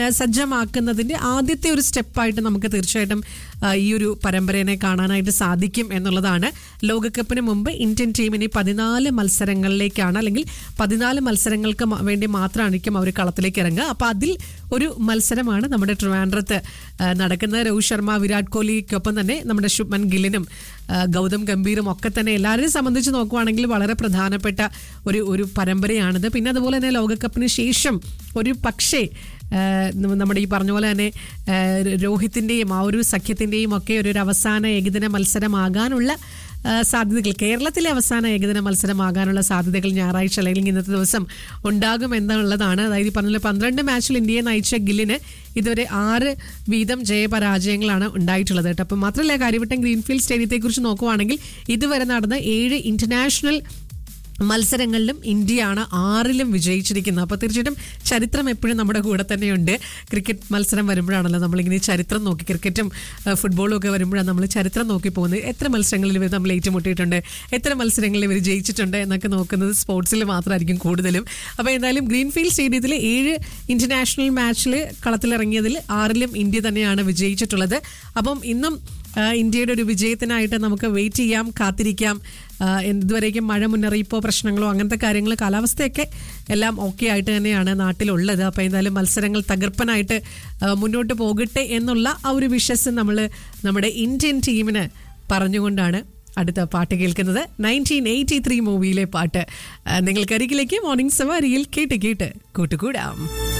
ആ, സജ്ജമാക്കുന്നതിന്റെ ആദ്യത്തെ ഒരു സ്റ്റെപ്പായിട്ട് നമുക്ക് തീർച്ചയായിട്ടും ആ, ഈ ഒരു പരമ്പരയെ കാണാനായിട്ട് സാധിക്കും എന്നുള്ളതാണ് ലോകകപ്പിന് മുമ്പ് ഇന്ത്യൻ ടീം ഇനി പതിനാല് മത്സരങ്ങളിലേക്കാണ് അല്ലെങ്കിൽ പതിനാല് മത്സരങ്ങൾക്ക് മ- വേണ്ടി മാത്രമായിരിക്കും അവർ കളത്തിലേക്ക് ഇറങ്ങുക അപ്പൊ അതിൽ ഒരു മത്സരമാണ് നമ്മുടെ ട്രിവാൻഡ്രത്ത് ആ, നടക്കുന്ന രോഹിത് ശർമ്മ വിരാട് കോഹ്ലിക്കൊപ്പം തന്നെ നമ്മുടെ ശുഭ്മൻ ഗില്ലിനും ആ, ഗൗതം ഗംഭീറും ഒക്കെ തന്നെ എല്ലാവരെയും സംബന്ധിച്ച് നോക്കുവാണെങ്കിൽ വളരെ പ്രധാനപ്പെട്ട ഒരു ഒരു പരമ്പരയാണിത് പിന്നെ അതുപോലെ തന്നെ ലോകകപ്പിന് ശേഷം ഒരു പക്ഷേ ആ, നമ്മ- നമ്മുടെ ഈ പറഞ്ഞ പോലെ തന്നെ ആ, രോഹിത്തിന്റെയും ആ ഒരു സഖ്യത്തിന്റെയും ഒക്കെ ഒരു ഒരു അവസാന ഏകദിന മത്സരമാകാനുള്ള ആ, സാധ്യതകൾ കേരളത്തിലെ അവസാന ഏകദിന മത്സരമാകാനുള്ള സാധ്യതകൾ ഞായറാഴ്ച അല്ലെങ്കിൽ ഇന്നത്തെ ദിവസം ഉണ്ടാകും എന്നുള്ളതാണ് അതായത് ഈ പറഞ്ഞ പോലെ പന്ത്രണ്ട് മാച്ചിൽ ഇന്ത്യയെ നയിച്ച ഗില്ലിന് ഇതുവരെ ആറ് വീതം ജയപരാജയങ്ങളാണ് ഉണ്ടായിട്ടുള്ളത് കേട്ടോ അപ്പം മാത്രമല്ല കാര്യവട്ടം ഗ്രീൻഫീൽഡ് സ്റ്റേഡിയത്തെക്കുറിച്ച് നോക്കുവാണെങ്കിൽ ഇതുവരെ നടന്ന ഏഴ് ഇന്റർനാഷണൽ മത്സരങ്ങളിലും ഇന്ത്യയാണ് ആറിലും വിജയിച്ചിരിക്കുന്നത് അപ്പോൾ തീർച്ചയായിട്ടും ചരിത്രം എപ്പോഴും നമ്മുടെ കൂടെ തന്നെയുണ്ട് ക്രിക്കറ്റ് മത്സരം വരുമ്പോഴാണല്ലോ നമ്മളിങ്ങനെ ചരിത്രം നോക്കി ക്രിക്കറ്റും ആ, ഫുട്ബോളും ഒക്കെ വരുമ്പോഴാണ് നമ്മൾ ചരിത്രം നോക്കി പോകുന്നത് എത്ര മത്സരങ്ങളിൽ ഇവർ നമ്മൾ ഏറ്റുമുട്ടിയിട്ടുണ്ട് എത്ര മത്സരങ്ങളിൽ ഇവർ ജയിച്ചിട്ടുണ്ട് എന്നൊക്കെ നോക്കുന്നത് സ്പോർട്സിൽ മാത്രമായിരിക്കും കൂടുതലും അപ്പോൾ എന്തായാലും ഗ്രീൻഫീൽഡ് സ്റ്റേഡിയത്തിൽ ഏഴ് ഇന്റർനാഷണൽ മാച്ചിൽ കളത്തിലിറങ്ങിയതിൽ ആറിലും ഇന്ത്യ തന്നെയാണ് വിജയിച്ചിട്ടുള്ളത് അപ്പം ഇന്നും ആ, ഇന്ത്യയുടെ ഒരു വിജയത്തിനായിട്ട് നമുക്ക് വെയിറ്റ് ചെയ്യാം കാത്തിരിക്കാം ആ, ഇതുവരേക്കും മഴ മുന്നറിയിപ്പോ പ്രശ്നങ്ങളോ അങ്ങനത്തെ കാര്യങ്ങൾ കാലാവസ്ഥയൊക്കെ എല്ലാം ഓക്കെ ആയിട്ട് തന്നെയാണ് നാട്ടിലുള്ളത് അപ്പോൾ എന്തായാലും മത്സരങ്ങൾ തകർപ്പനായിട്ട് ആ, മുന്നോട്ട് പോകട്ടെ എന്നുള്ള ആ ഒരു വിശ്വസം നമ്മൾ നമ്മുടെ ഇന്ത്യൻ ടീമിന് പറഞ്ഞുകൊണ്ടാണ് അടുത്ത പാട്ട് കേൾക്കുന്നത് നയൻറ്റീൻ എയ്റ്റി ത്രീ മൂവിയിലെ പാട്ട് ആ, നിങ്ങൾക്കരികിലേക്ക് മോർണിംഗ് സവാരിയിൽ കേട്ട് കേട്ട് കൂട്ടുകൂടാം